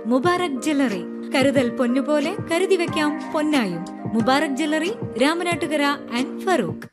Mubarak jewellery കരുതൽ പൊന്നുപോലെ കരുതി വെക്കാം പൊന്നായും Mubarak jewellery Ramanattukara and Farook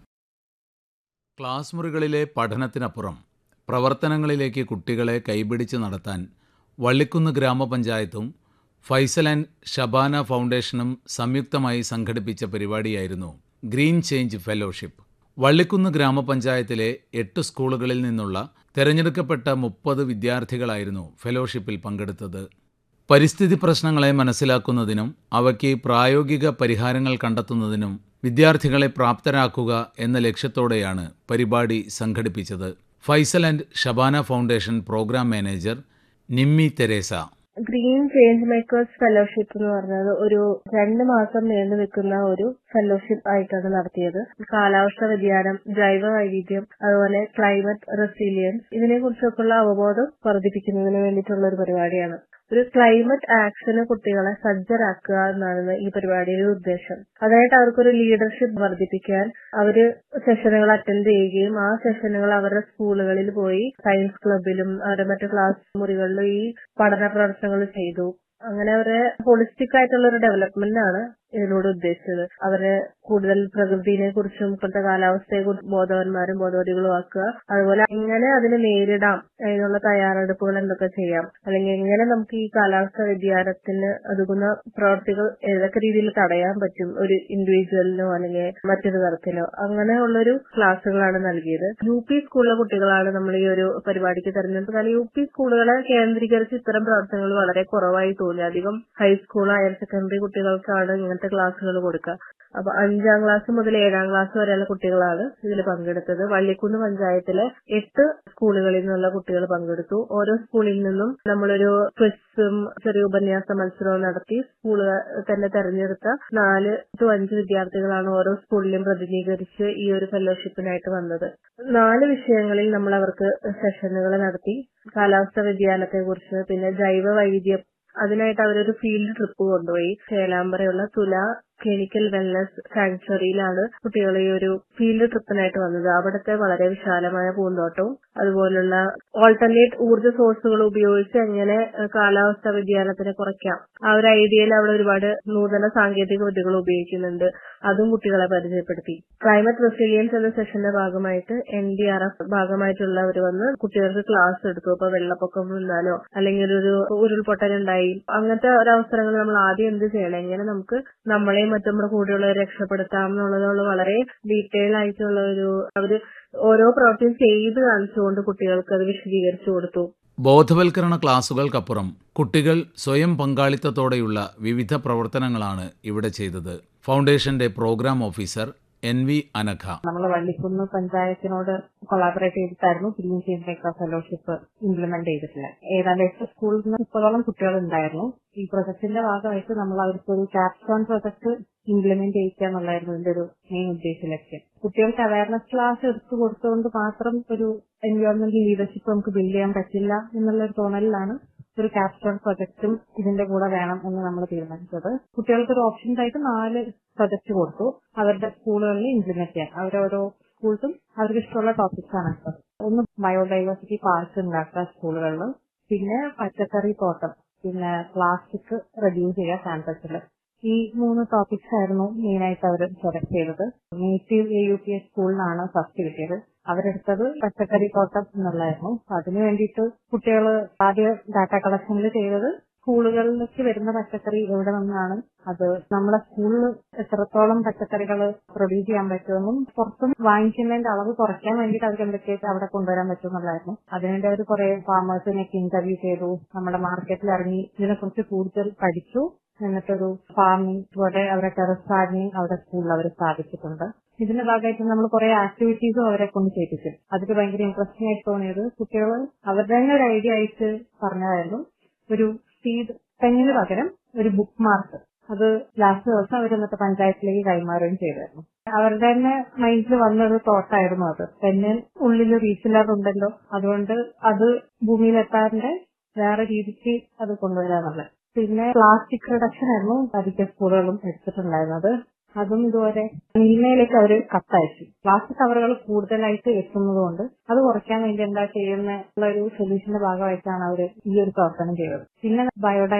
class മുറികളിലെ പഠനത്തിനപ്പുറം പ്രവർത്തനങ്ങളിലേക്ക് കുട്ടികളെ കൈപിടിച്ച് നടത്താൻ വള്ളിക്കുന്ന് ഗ്രാമപഞ്ചായത്തും ഫൈസൽ ആൻഡ് ഷബാന ഫൗണ്ടേഷനും സംയുക്തമായി സംഘടിപ്പിച്ച പരിപാടിയായിരുന്നു ഗ്രീൻ ചേഞ്ച് ഫെലോഷിപ്പ് വള്ളിക്കുന്ന് ഗ്രാമപഞ്ചായത്തിലെ എട്ട് സ്കൂളുകളിൽ നിന്നുള്ള തെരഞ്ഞെടുക്കപ്പെട്ട മുപ്പത് വിദ്യാർത്ഥികളായിരുന്നു ഫെലോഷിപ്പിൽ പങ്കെടുത്തത് പരിസ്ഥിതി പ്രശ്നങ്ങളെ മനസ്സിലാക്കുന്നതിനും അവയ്ക്ക് പ്രായോഗിക പരിഹാരങ്ങൾ കണ്ടെത്തുന്നതിനും വിദ്യാർത്ഥികളെ പ്രാപ്തരാക്കുക എന്ന ലക്ഷ്യത്തോടെയാണ് പരിപാടി സംഘടിപ്പിച്ചത് Faisal and Shabana foundation program manager Nimmi Theresa green change makers fellowship എന്ന് പറഞ്ഞത് ഒരു രണ്ട് മാസം നീണ്ടു നിൽക്കുന്ന ഒരു ഫെലോഷിപ്പ് ആയിട്ടാണ് നടത്തിയത് കാലാവസ്ഥ വ്യതിയാനം ജൈവ വൈവിധ്യം അതുപോലെ ക്ലൈമറ്റ് റെസിലിയൻസ് ഇതിനെ കുറിച്ചൊക്കെയുള്ള അവബോധം വർദ്ധിപ്പിക്കുന്നതിന് വേണ്ടിയിട്ടുള്ള ഒരു പരിപാടിയാണ് ഒരു ക്ലൈമറ്റ് ആക്ഷന് കുട്ടികളെ സജ്ജരാക്കുക എന്നാണ് ഈ പരിപാടിയുടെ ഉദ്ദേശം അതായിട്ട് അവർക്കൊരു ലീഡർഷിപ്പ് വർദ്ധിപ്പിക്കാൻ അവര് സെഷനുകൾ അറ്റൻഡ് ചെയ്യുകയും ആ സെഷനുകൾ അവരുടെ സ്കൂളുകളിൽ പോയി സയൻസ് ക്ലബിലും അവരുടെ മറ്റു ക്ലാസ് മുറികളിലും ഈ പഠന പ്രവർത്തനങ്ങൾ ചെയ്തു അങ്ങനെ അവരെ ഹോളിസ്റ്റിക് ആയിട്ടുള്ള ഒരു ഡെവലപ്മെന്റ് ആണ് ഇതിലൂടെ ഉദ്ദേശിച്ചത് അവരെ കൂടുതൽ പ്രകൃതിനെ കുറിച്ചും ഇപ്പോഴത്തെ കാലാവസ്ഥയെ കുറിച്ച് ബോധവാന്മാരും ബോധവതികളും ആക്കുക അതുപോലെ എങ്ങനെ അതിനെ നേരിടാം അതിനുള്ള തയ്യാറെടുപ്പുകൾ എന്തൊക്കെ ചെയ്യാം അല്ലെങ്കിൽ എങ്ങനെ നമുക്ക് ഈ കാലാവസ്ഥ വ്യതിയാനത്തിന് ഒതുങ്ങുന്ന പ്രവർത്തികൾ ഏതൊക്കെ രീതിയിൽ തടയാൻ പറ്റും ഒരു ഇൻഡിവിജ്വലിനോ അല്ലെങ്കിൽ മറ്റൊരു തരത്തിലോ അങ്ങനെയുള്ളൊരു ക്ലാസ്സുകളാണ് നൽകിയത് യു പി സ്കൂളിലെ കുട്ടികളാണ് നമ്മൾ ഈ ഒരു പരിപാടിക്ക് തെരഞ്ഞെടുത്തത് കാരണം യു പി സ്കൂളുകളെ കേന്ദ്രീകരിച്ച് ഇത്തരം പ്രവർത്തനങ്ങൾ വളരെ കുറവായി തോന്നി അധികം ഹൈസ്കൂൾ ഹയർ സെക്കൻഡറി കുട്ടികൾക്കാണ് ഇങ്ങനത്തെ ക്ലാസ്സുകൾ കൊടുക്കുക അപ്പൊ അഞ്ചാം ക്ലാസ് മുതൽ ഏഴാം ക്ലാസ് വരെയുള്ള കുട്ടികളാണ് ഇതിൽ പങ്കെടുത്തത് വള്ളിക്കുന്ന് പഞ്ചായത്തിലെ എട്ട് സ്കൂളുകളിൽ നിന്നുള്ള കുട്ടികൾ പങ്കെടുത്തു ഓരോ സ്കൂളിൽ നിന്നും നമ്മളൊരു ക്വിസും ചെറിയ ഉപന്യാസ മത്സരവും നടത്തി സ്കൂളുകൾ തന്നെ തെരഞ്ഞെടുത്ത നാല് ടു അഞ്ച് വിദ്യാർത്ഥികളാണ് ഓരോ സ്കൂളിലും പ്രതിനിധീകരിച്ച് ഈ ഒരു ഫെലോഷിപ്പിനായിട്ട് വന്നത് നാല് വിഷയങ്ങളിൽ നമ്മൾ അവർക്ക് സെഷനുകൾ നടത്തി കാലാവസ്ഥ വ്യതിയാനത്തെ കുറിച്ച് പിന്നെ ജൈവ വൈവിധ്യം അതിനായിട്ട് അവരൊരു ഫീൽഡ് ട്രിപ്പ് കൊണ്ടുപോയി ചേലാമ്പറയുള്ള തുല ക്ലിനിക്കൽ വെൽനസ് സാങ്ച്വറിയിലാണ് കുട്ടികൾ ഈ ഒരു ഫീൽഡ് ട്രിപ്പിനായിട്ട് വന്നത് അവിടുത്തെ വളരെ വിശാലമായ പൂന്തോട്ടവും അതുപോലുള്ള ഓൾട്ടർനേറ്റ് ഊർജ്ജ സോഴ്സുകൾ ഉപയോഗിച്ച് എങ്ങനെ കാലാവസ്ഥ വ്യതിയാനത്തിനെ കുറയ്ക്കാം ആ ഒരു ഐഡിയയിൽ അവിടെ ഒരുപാട് നൂതന സാങ്കേതിക വിദ്യകൾ ഉപയോഗിക്കുന്നുണ്ട് അതും കുട്ടികളെ പരിചയപ്പെടുത്തി ക്ലൈമറ്റ് റെസിലിയൻസ് എന്ന സെഷന്റെ ഭാഗമായിട്ട് എൻ ഡി ആർ എഫ് ഭാഗമായിട്ടുള്ളവർ വന്ന് കുട്ടികൾക്ക് ക്ലാസ് എടുത്തു അപ്പൊ വെള്ളപ്പൊക്കം വന്നാലോ അല്ലെങ്കിൽ ഒരു ഉരുൾപൊട്ടൽ ഉണ്ടായി അങ്ങനത്തെ ഒരവസരങ്ങൾ നമ്മൾ ആദ്യം എന്ത് ചെയ്യണം എങ്ങനെ നമുക്ക് നമ്മളെയും മറ്റും നമ്മുടെ കൂടെയുള്ളവരെ രക്ഷപ്പെടുത്താം എന്നുള്ളതുള്ള വളരെ ഡീറ്റെയിൽ ആയിട്ടുള്ള ഒരു അവര് ഓരോ പ്രവൃത്തിയും ചെയ്ത് കാണിച്ചുകൊണ്ട് കുട്ടികൾക്ക് അത് വിശദീകരിച്ചു കൊടുത്തു ബോധവൽക്കരണ ക്ലാസുകൾക്കപ്പുറം കുട്ടികൾ സ്വയം പങ്കാളിത്തത്തോടെയുള്ള വിവിധ പ്രവർത്തനങ്ങളാണ് ഇവിടെ ചെയ്തത് ഫൗണ്ടേഷന്റെ program officer N V Anagha നമ്മൾ വള്ളിക്കുന്ന് പഞ്ചായത്തിനോട് കൊളാബറേറ്റ് ചെയ്തിട്ടായിരുന്നു green change maker fellowship implement ചെയ്തിട്ടുള്ളത് ഏതാണ്ട് എട്ട് സ്കൂളിൽ നിന്ന് മുപ്പതോളം കുട്ടികൾ ഉണ്ടായിരുന്നു ഈ പ്രൊജക്ടിന്റെ ഭാഗമായിട്ട് നമ്മൾ അവർക്ക് ഒരു ക്യാപ്സ്റ്റോൺ പ്രൊജക്ട് ഇംപ്ലിമെന്റ് ചെയ്യിക്കുക എന്നുള്ളതായിരുന്നു ഇതിന്റെ ഒരു മെയിൻ ഉദ്ദേശ ലക്ഷ്യം കുട്ടികൾക്ക് അവയർനെസ് ക്ലാസ് എടുത്തു കൊടുത്തുകൊണ്ട് മാത്രം ഒരു എൻവയോൺമെന്റൽ ലീഡർഷിപ്പ് നമുക്ക് ബിൽഡ് ചെയ്യാൻ പറ്റില്ല എന്നുള്ള ഒരു തോന്നലിലാണ് ഒരു ക്യാപ്സ്റ്റോൺ പ്രൊജക്റ്റും ഇതിന്റെ കൂടെ വേണം എന്ന് നമ്മൾ തീരുമാനിച്ചത് കുട്ടികൾക്ക് ഒരു ഓപ്ഷൻസ് ആയിട്ട് നാല് പ്രൊജക്ട് കൊടുത്തു അവരുടെ സ്കൂളുകളിൽ ഇംപ്ലിമെന്റ് ചെയ്യാൻ അവരോരോ സ്കൂൾസും അവർക്ക് ഇഷ്ടമുള്ള ടോപ്പിക്സ് ആണ് കേട്ടോ ഒന്ന് ബയോഡൈവേഴ്സിറ്റി പാർക്ക് ഉണ്ടാക്കുക സ്കൂളുകളിൽ പിന്നെ പച്ചക്കറി തോട്ടം പിന്നെ പ്ലാസ്റ്റിക് റെഡ്യൂസ് ചെയ്യുക ക്യാമ്പസിൽ ഈ മൂന്ന് ടോപ്പിക്സ് ആയിരുന്നു മെയിൻ ആയിട്ട് അവർ സെലക്ട് ചെയ്തത് native A U P S സ്കൂളിനാണ് ഫസ്റ്റ് കിട്ടിയത് അവരെടുത്തത് പച്ചക്കറി തോട്ടം എന്നുള്ളതായിരുന്നു അതിനു വേണ്ടിയിട്ട് കുട്ടികൾ ആദ്യ ഡാറ്റ കളക്ഷനിൽ ചെയ്തത് സ്കൂളുകളിലേക്ക് വരുന്ന പച്ചക്കറി എവിടെ നിന്നാണ് അത് നമ്മുടെ സ്കൂളിൽ എത്രത്തോളം പച്ചക്കറികൾ പ്രൊഡ്യൂസ് ചെയ്യാൻ പറ്റുമെന്നും പുറത്തും വാങ്ങിക്കുന്നതിന്റെ അളവ് കുറയ്ക്കാൻ വേണ്ടിയിട്ട് അവർക്ക് എന്തൊക്കെയായിട്ട് അവിടെ കൊണ്ടുവരാൻ പറ്റുമെന്നുള്ളായിരുന്നു അതിനുവേണ്ടി അവർ കുറെ ഫാമേഴ്സിനെയൊക്കെ ഇന്റർവ്യൂ ചെയ്തു നമ്മുടെ മാർക്കറ്റിൽ ഇറങ്ങി ഇതിനെക്കുറിച്ച് കൂടുതൽ പഠിച്ചു എന്നിട്ടൊരു ഫാമിംഗ് പോലെ അവരെ ടെറസ് ഗാർഡനിങ് അവരുടെ സ്കൂളിൽ അവർ സ്ഥാപിച്ചിട്ടുണ്ട് ഇതിന്റെ ഭാഗമായിട്ട് നമ്മൾ കുറെ ആക്ടിവിറ്റീസും അവരെ കൊണ്ട് ചെയ്യിപ്പിച്ചു അതിൽ ഭയങ്കര ഇൻട്രസ്റ്റിംഗ് ആയിട്ട് തോന്നിയത് കുട്ടികൾ അവരുടെ തന്നെ ഒരു ഐഡിയ ആയിട്ട് പറഞ്ഞതായിരുന്നു ഒരു സീഡ് പെന്നിന് പകരം ഒരു ബുക്ക് മാർക്ക് അത് ലാസ്റ്റ് ദിവസം അവർ എന്നിട്ട് പഞ്ചായത്തിലേക്ക് കൈമാറുകയും ചെയ്തായിരുന്നു അവരുടെ തന്നെ മൈൻഡിൽ വന്നൊരു തോട്ടായിരുന്നു അത് പെന്ന് ഉള്ളിൽ റീഫില്ലർ ഉണ്ടല്ലോ അതുകൊണ്ട് അത് ഭൂമിയിലെത്താറിന്റെ വേറെ രീതിക്ക് അത് കൊണ്ടുവരാന്നുള്ളത് പിന്നെ പ്ലാസ്റ്റിക് റിഡക്ഷൻ ആയിരുന്നു അധിക സ്കൂളുകളും എടുത്തിട്ടുണ്ടായിരുന്നത് അതും ഇതുപോലെ മിൽമയിലേക്ക് അവർ കത്തയച്ചു പ്ലാസ്റ്റിക് കവറുകൾ കൂടുതലായിട്ട് എത്തുന്നതുകൊണ്ട് അത് കുറയ്ക്കാൻ വേണ്ടി എന്താ ചെയ്യുന്ന ഉള്ള ഒരു സൊല്യൂഷന്റെ ഭാഗമായിട്ടാണ് അവർ ഈ ഒരു പ്രവർത്തനം ചെയ്തത് പിന്നെ ബയോഡൈ